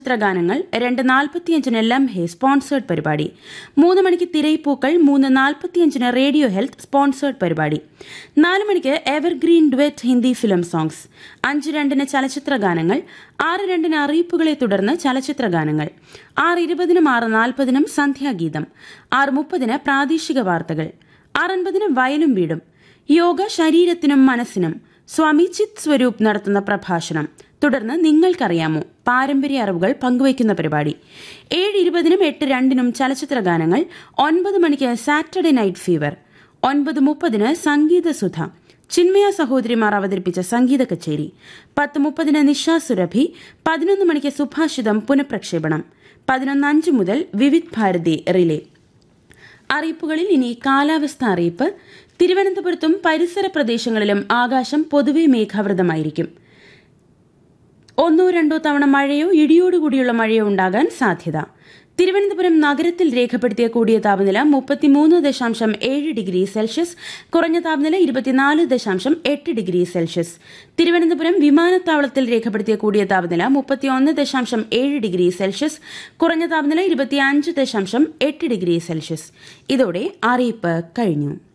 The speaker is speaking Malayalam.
ചിത്രഗാനങ്ങൾ രണ്ട് നാൽപ്പത്തിയഞ്ചിന് ലംഹെ സ്പോൺസേഡ് പരിപാടി മൂന്ന് മണിക്ക് തിരയിപ്പൂക്കൾ മൂന്ന് നാൽപ്പത്തിയഞ്ചിന് റേഡിയോ ഹെൽത്ത് സ്പോൺസേഡ് പരിപാടി നാല് മണിക്ക് evergreen duet Hindi film songs അഞ്ച് രണ്ടിന് ചലച്ചിത്ര ഗാനങ്ങൾ ആറ് രണ്ടിന് അറിയിപ്പുകളെ തുടർന്ന് ചലച്ചിത്ര ഗാനങ്ങൾ ആറ് ഇരുപതിനും ആറ് നാൽപ്പതിനും സന്ധ്യാഗീതം ആറ് മുപ്പതിന് പ്രാദേശിക വാർത്തകൾ ആറൻപതിന് വയലും വീടും യോഗ ശരീരത്തിനും മനസ്സിനും സ്വാമി ചിത് സ്വരൂപ് നടത്തുന്ന പ്രഭാഷണം തുടർന്ന് നിങ്ങൾക്കറിയാമോ പാരമ്പര്യ അറിവുകൾ പങ്കുവയ്ക്കുന്ന പരിപാടി ഏഴ് ഇരുപതിനും എട്ട് രണ്ടിനും ചലച്ചിത്ര ഗാനങ്ങൾ ഒൻപത് മണിക്ക് സാറ്റർഡേ നൈറ്റ് ഫീവർ ഒൻപത് മുപ്പതിന് സംഗീതസുധ ചിന്മയ സഹോദരിമാർ അവതരിപ്പിച്ച സംഗീത കച്ചേരി പത്ത് മുപ്പതിന് നിഷ സുരഭി പതിനൊന്ന് മണിക്ക് സുഭാഷിതം പുനഃപ്രക്ഷേപണം പതിനൊന്ന് അഞ്ച് മുതൽ വിവിധ് ഭാരതി റിലേ അറിയിപ്പുകളിൽ ഇനി കാലാവസ്ഥ അറിയിപ്പ് തിരുവനന്തപുരത്തും പരിസര പ്രദേശങ്ങളിലും ആകാശം പൊതുവെ മേഘാവൃതമായിരിക്കും ഒന്നോ രണ്ടോ തവണ മഴയോ ഇടിയോടുകൂടിയുള്ള മഴയോ ഉണ്ടാകാൻ സാധ്യത തിരുവനന്തപുരം നഗരത്തിൽ രേഖപ്പെടുത്തിയ കൂടിയ താപനില മുപ്പത്തിമൂന്ന് ദശാംശം ഏഴ് ഡിഗ്രി സെൽഷ്യസ് കുറഞ്ഞ താപനില ഇരുപത്തിനാല് ദശാംശം എട്ട് ഡിഗ്രി സെൽഷ്യസ് തിരുവനന്തപുരം വിമാനത്താവളത്തിൽ രേഖപ്പെടുത്തിയ കൂടിയ താപനില മുപ്പത്തിയൊന്ന് ദശാംശം ഏഴ് ഡിഗ്രി സെൽഷ്യസ് കുറഞ്ഞ താപനില ഇരുപത്തിയഞ്ച് ദശാംശം എട്ട് ഡിഗ്രി സെൽഷ്യസ് ഇതോടെ അറിയിപ്പ് കഴിഞ്ഞു